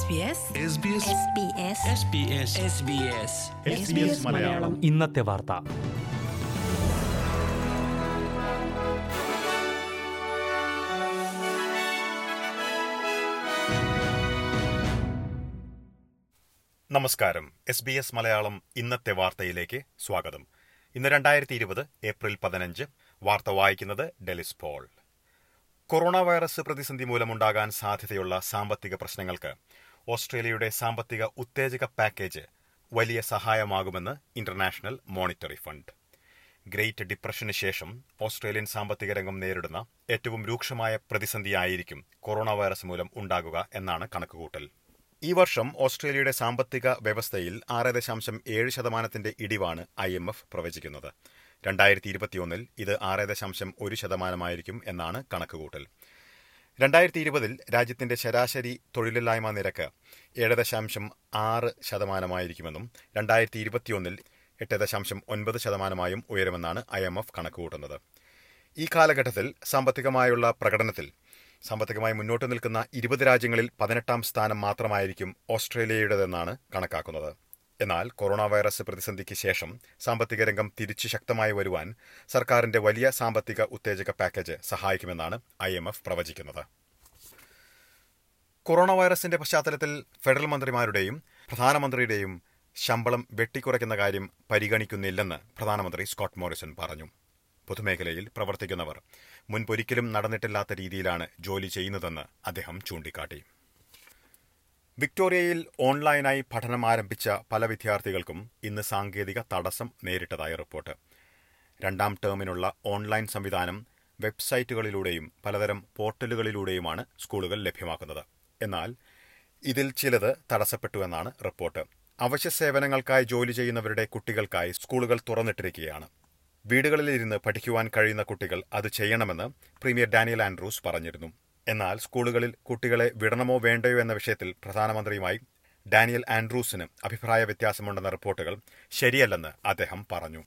SBS SBS Malayalam ഇന്നത്തെ വാർത്ത നമസ്കാരം എസ് ബി എസ് മലയാളം ഇന്നത്തെ വാർത്തയിലേക്ക് സ്വാഗതം ഇന്ന് രണ്ടായിരത്തി ഇരുപത് ഏപ്രിൽ പതിനഞ്ച് വാർത്ത വായിക്കുന്നത് ഡെലിസ് പോൾ കൊറോണ വൈറസ് പ്രതിസന്ധി മൂലമുണ്ടാകാൻ സാധ്യതയുള്ള സാമ്പത്തിക പ്രശ്നങ്ങൾക്ക് ഓസ്ട്രേലിയയുടെ സാമ്പത്തിക ഉത്തേജക പാക്കേജ് വലിയ സഹായമാകുമെന്ന് ഇന്റർനാഷണൽ മോണിറ്ററി ഫണ്ട് ഗ്രേറ്റ് ഡിപ്രഷന് ശേഷം ഓസ്ട്രേലിയൻ സാമ്പത്തിക രംഗം നേരിടുന്ന ഏറ്റവും രൂക്ഷമായ പ്രതിസന്ധിയായിരിക്കും കൊറോണ വൈറസ് മൂലം ഉണ്ടാകുക എന്നാണ് കണക്കുകൂട്ടൽ ഈ വർഷം ഓസ്ട്രേലിയയുടെ സാമ്പത്തിക വ്യവസ്ഥയിൽ ആറ് ദശാംശം ഏഴ് ശതമാനത്തിന്റെ ഇടിവാണ് ഐ എം എഫ് പ്രവചിക്കുന്നത് രണ്ടായിരത്തി ഇരുപത്തിയൊന്നിൽ ഇത് ആറ് ദശാംശം ഒരു ശതമാനമായിരിക്കും എന്നാണ് കണക്കുകൂട്ടൽ രണ്ടായിരത്തി ഇരുപതിൽ രാജ്യത്തിന്റെ ശരാശരി തൊഴിലില്ലായ്മ നിരക്ക് ഏഴ് ദശാംശം ആറ് ശതമാനമായിരിക്കുമെന്നും രണ്ടായിരത്തി ഇരുപത്തിയൊന്നിൽ എട്ട് ദശാംശം ഒൻപത് ശതമാനമായും ഉയരുമെന്നാണ് ഐ എം എഫ് കണക്കുകൂട്ടുന്നത് ഈ കാലഘട്ടത്തിൽ സാമ്പത്തികമായുള്ള പ്രകടനത്തിൽ സാമ്പത്തികമായി മുന്നോട്ട് നിൽക്കുന്ന ഇരുപത് രാജ്യങ്ങളിൽ പതിനെട്ടാം സ്ഥാനം മാത്രമായിരിക്കും ഓസ്ട്രേലിയയുടേതെന്നാണ് കണക്കാക്കുന്നത് എന്നാൽ കൊറോണ വൈറസ് പ്രതിസന്ധിക്ക് ശേഷം സാമ്പത്തിക രംഗം തിരിച്ചു ശക്തമായി വരുവാൻ സർക്കാരിന്റെ വലിയ സാമ്പത്തിക ഉത്തേജക പാക്കേജ് സഹായിക്കുമെന്നാണ് ഐ എം എഫ് പ്രവചിക്കുന്നത് കൊറോണ വൈറസിന്റെ പശ്ചാത്തലത്തിൽ ഫെഡറൽ മന്ത്രിമാരുടെയും പ്രധാനമന്ത്രിയുടെയും ശമ്പളം വെട്ടിക്കുറയ്ക്കുന്ന കാര്യം പരിഗണിക്കുന്നില്ലെന്ന് പ്രധാനമന്ത്രി സ്കോട്ട് മോറിസൺ പറഞ്ഞു പൊതുമേഖലയിൽ പ്രവർത്തിക്കുന്നവർ മുൻപൊരിക്കലും നടന്നിട്ടില്ലാത്ത രീതിയിലാണ് ജോലി ചെയ്യുന്നതെന്ന് അദ്ദേഹം ചൂണ്ടിക്കാട്ടി വിക്ടോറിയയിൽ ഓൺലൈനായി പഠനം ആരംഭിച്ച പല വിദ്യാർത്ഥികൾക്കും ഇന്ന് സാങ്കേതിക തടസ്സം നേരിട്ടതായി റിപ്പോർട്ട് രണ്ടാം ടേമിനുള്ള ഓൺലൈൻ സംവിധാനം വെബ്സൈറ്റുകളിലൂടെയും പലതരം പോർട്ടലുകളിലൂടെയുമാണ് സ്കൂളുകൾ ലഭ്യമാക്കുന്നത് എന്നാൽ ഇതിൽ ചിലത് തടസ്സപ്പെട്ടുവെന്നാണ് റിപ്പോർട്ട് അവശ്യ സേവനങ്ങൾക്കായി ജോലി ചെയ്യുന്നവരുടെ കുട്ടികൾക്കായി സ്കൂളുകൾ തുറന്നിട്ടിരിക്കുകയാണ് വീടുകളിലിരുന്ന് പഠിക്കുവാൻ കഴിയുന്ന കുട്ടികൾ അത് ചെയ്യണമെന്ന് പ്രീമിയർ ഡാനിയൽ ആൻഡ്രൂസ് പറഞ്ഞിരുന്നു എന്നാൽ സ്കൂളുകളിൽ കുട്ടികളെ വിടണമോ വേണ്ടയോ എന്ന വിഷയത്തിൽ പ്രധാനമന്ത്രിയുമായി ഡാനിയൽ ആൻഡ്രൂസിന് അഭിപ്രായ വ്യത്യാസമുണ്ടെന്ന റിപ്പോർട്ടുകൾ ശരിയല്ലെന്ന് അദ്ദേഹം പറഞ്ഞു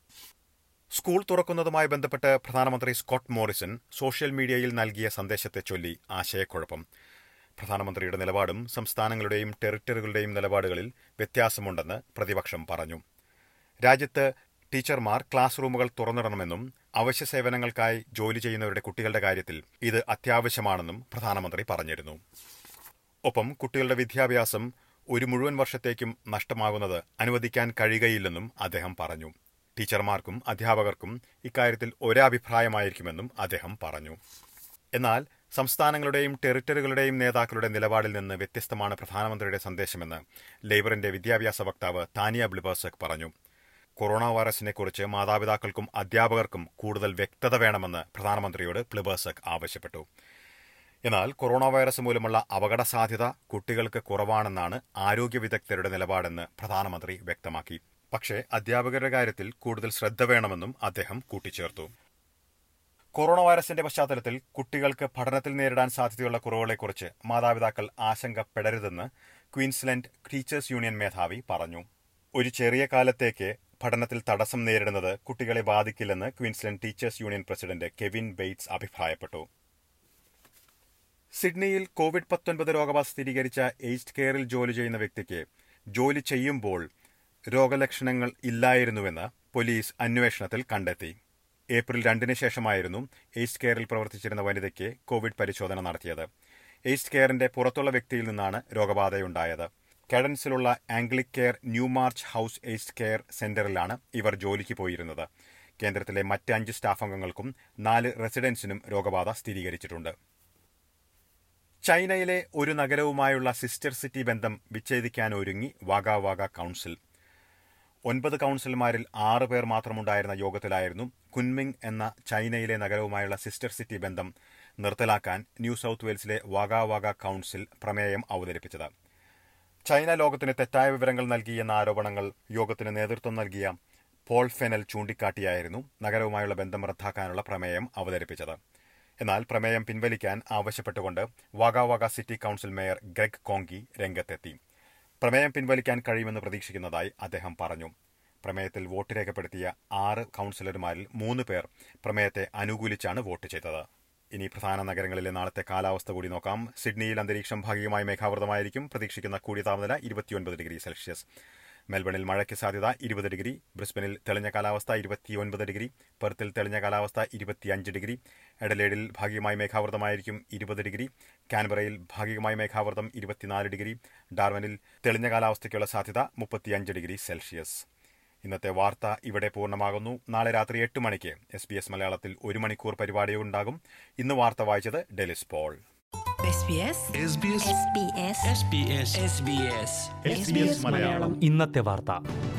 സ്കൂൾ തുറക്കുന്നതുമായി ബന്ധപ്പെട്ട് പ്രധാനമന്ത്രി സ്കോട്ട് മോറിസൺ സോഷ്യൽ മീഡിയയിൽ നൽകിയ സന്ദേശത്തെ ചൊല്ലി ആശയക്കുഴപ്പം പ്രധാനമന്ത്രിയുടെ നിലപാടും സംസ്ഥാനങ്ങളുടെയും ടെറിട്ടറികളുടെയും നിലപാടുകളിൽ വ്യത്യാസമുണ്ടെന്ന് പ്രതിപക്ഷം പറഞ്ഞു രാജ്യത്ത് ടീച്ചർമാർ ക്ലാസ് റൂമുകൾ തുറന്നിടണമെന്നും അവശ്യ സേവനങ്ങൾക്കായി ജോലി ചെയ്യുന്നവരുടെ കുട്ടികളുടെ കാര്യത്തിൽ ഇത് അത്യാവശ്യമാണെന്നും പ്രധാനമന്ത്രി പറഞ്ഞിരുന്നു ഒപ്പം കുട്ടികളുടെ വിദ്യാഭ്യാസം ഒരു മുഴുവൻ വർഷത്തേക്കും നഷ്ടമാകുന്നത് അനുവദിക്കാൻ കഴിയുകയില്ലെന്നും അദ്ദേഹം പറഞ്ഞു ടീച്ചർമാർക്കും അധ്യാപകർക്കും ഇക്കാര്യത്തിൽ ഒരേ അഭിപ്രായമായിരിക്കുമെന്നും അദ്ദേഹം പറഞ്ഞു എന്നാൽ സംസ്ഥാനങ്ങളുടെയും ടെറിട്ടറികളുടെയും നേതാക്കളുടെ നിലപാടിൽ നിന്ന് വ്യത്യസ്തമാണ് പ്രധാനമന്ത്രിയുടെ സന്ദേശമെന്ന് ലേബറിന്റെ വിദ്യാഭ്യാസ വക്താവ് താനിയ ബ്ലിബേഴ്സക് പറഞ്ഞു കൊറോണ വൈറസിനെക്കുറിച്ച് മാതാപിതാക്കൾക്കും അധ്യാപകർക്കും കൂടുതൽ വ്യക്തത വേണമെന്ന് പ്രധാനമന്ത്രിയോട് പ്ലിബേഴ്സക് ആവശ്യപ്പെട്ടു എന്നാൽ കൊറോണ വൈറസ് മൂലമുള്ള അപകട സാധ്യത കുട്ടികൾക്ക് കുറവാണെന്നാണ് ആരോഗ്യ വിദഗ്ധരുടെ നിലപാടെന്ന് പ്രധാനമന്ത്രി വ്യക്തമാക്കി പക്ഷേ അധ്യാപകരുടെ കാര്യത്തിൽ കൂടുതൽ ശ്രദ്ധ വേണമെന്നും അദ്ദേഹം കൂട്ടിച്ചേർത്തു കൊറോണ വൈറസിന്റെ പശ്ചാത്തലത്തിൽ കുട്ടികൾക്ക് പഠനത്തിൽ നേരിടാൻ സാധ്യതയുള്ള കുറവുകളെക്കുറിച്ച് മാതാപിതാക്കൾ ആശങ്കപ്പെടരുതെന്ന് ക്വീൻസ്ലൻഡ് ടീച്ചേഴ്സ് യൂണിയൻ മേധാവി പറഞ്ഞു ഒരു ചെറിയ കാലത്തേക്ക് പഠനത്തിൽ തടസ്സം നേരിടുന്നത് കുട്ടികളെ ബാധിക്കില്ലെന്ന് Queensland teachers union president Kevin Bates അഭിപ്രായപ്പെട്ടു സിഡ്നിയിൽ കോവിഡ് പത്തൊൻപത് രോഗബാധ സ്ഥിരീകരിച്ച ഏജ്ഡ് കെയറിൽ ജോലി ചെയ്യുന്ന വ്യക്തിക്ക് ജോലി ചെയ്യുമ്പോൾ രോഗലക്ഷണങ്ങൾ ഇല്ലായിരുന്നുവെന്ന് പോലീസ് അന്വേഷണത്തിൽ കണ്ടെത്തി ഏപ്രിൽ രണ്ടിന് ശേഷമായിരുന്നു ഏജ്ഡ് കെയറിൽ പ്രവർത്തിച്ചിരുന്ന വനിതയ്ക്ക് കോവിഡ് പരിശോധന നടത്തിയത് ഏജ്ഡ് കെയറിന്റെ പുറത്തുള്ള വ്യക്തിയിൽ നിന്നാണ് രോഗബാധയുണ്ടായത് കെഡൻസിലുള്ള Anglicare Newmarch House aged care സെന്ററിലാണ് ഇവർ ജോലിക്ക് പോയിരുന്നത് കേന്ദ്രത്തിലെ മറ്റ് അഞ്ച് സ്റ്റാഫ് അംഗങ്ങൾക്കും നാല് റെസിഡൻസിനും രോഗബാധ സ്ഥിരീകരിച്ചിട്ടുണ്ട് ചൈനയിലെ ഒരു നഗരവുമായുള്ള സിസ്റ്റർ സിറ്റി ബന്ധം വിച്ഛേദിക്കാനൊരുങ്ങി വാഗ വാഗ കൌൺസിൽ ഒൻപത് കൌൺസിലർമാരിൽ ആറ് പേർ മാത്രമുണ്ടായിരുന്ന യോഗത്തിലായിരുന്നു കുൻമിങ് എന്ന ചൈനയിലെ നഗരവുമായുള്ള സിസ്റ്റർ സിറ്റി ബന്ധം നിർത്തലാക്കാൻ ന്യൂ സൌത്ത് വെയിൽസിലെ വാഗ വാഗ കൌൺസിൽ പ്രമേയം അവതരിപ്പിച്ചത് ചൈന ലോകത്തിന് തെറ്റായ വിവരങ്ങൾ നൽകിയെന്ന ആരോപണങ്ങൾ യോഗത്തിന് നേതൃത്വം നൽകിയ പോൾ ഫെനൽ ചൂണ്ടിക്കാട്ടിയായിരുന്നു നഗരവുമായുള്ള ബന്ധം റദ്ദാക്കാനുള്ള പ്രമേയം അവതരിപ്പിച്ചത് എന്നാൽ പ്രമേയം പിൻവലിക്കാൻ ആവശ്യപ്പെട്ടുകൊണ്ട് Wagga Wagga city council mayor Greg Conkey രംഗത്തെത്തി പ്രമേയം പിൻവലിക്കാൻ കഴിയുമെന്ന് പ്രതീക്ഷിക്കുന്നതായി അദ്ദേഹം പറഞ്ഞു പ്രമേയത്തിൽ വോട്ട് രേഖപ്പെടുത്തിയ ആറ് കൌൺസിലർമാരിൽ മൂന്ന് പേർ പ്രമേയത്തെ അനുകൂലിച്ചാണ് വോട്ട് ചെയ്തത് ഇനി പ്രധാന നഗരങ്ങളിലെ നാളത്തെ കാലാവസ്ഥ കൂടി നോക്കാം സിഡ്നിയിൽ അന്തരീക്ഷം ഭാഗികമായി മേഘാവൃതമായിരിക്കും പ്രതീക്ഷിക്കുന്ന കൂടിയ താപനില ഇരുപത്തിയൊൻപത് ഡിഗ്രി സെൽഷ്യസ് മെൽബണിൽ മഴയ്ക്ക് സാധ്യത ഇരുപത് ഡിഗ്രി ബ്രിസ്ബനിൽ തെളിഞ്ഞ കാലാവസ്ഥ ഇരുപത്തിയൊൻപത് ഡിഗ്രി പെർത്തിൽ തെളിഞ്ഞ കാലാവസ്ഥ ഇരുപത്തിയഞ്ച് ഡിഗ്രി എഡലേഡിൽ ഭാഗികമായി മേഘാവൃതമായിരിക്കും ഇരുപത് ഡിഗ്രി കാൻബറയിൽ ഭാഗികമായി മേഘാവൃതം ഇരുപത്തിനാല് ഡിഗ്രി ഡാർവനിൽ തെളിഞ്ഞ കാലാവസ്ഥയ്ക്കുള്ള സാധ്യത മുപ്പത്തിയഞ്ച് ഡിഗ്രി സെൽഷ്യസ് ഇന്നത്തെ വാർത്ത ഇവിടെ പൂർണ്ണമാകുന്നു നാളെ രാത്രി എട്ട് മണിക്ക് എസ് ബി എസ് മലയാളത്തിൽ ഒരു മണിക്കൂർ പരിപാടി ഉണ്ടാകും ഇന്ന് വാർത്ത വായിച്ചത് Delys Paul SBS SBS SBS SBS SBS Malayalam ഇന്നത്തെ വാർത്ത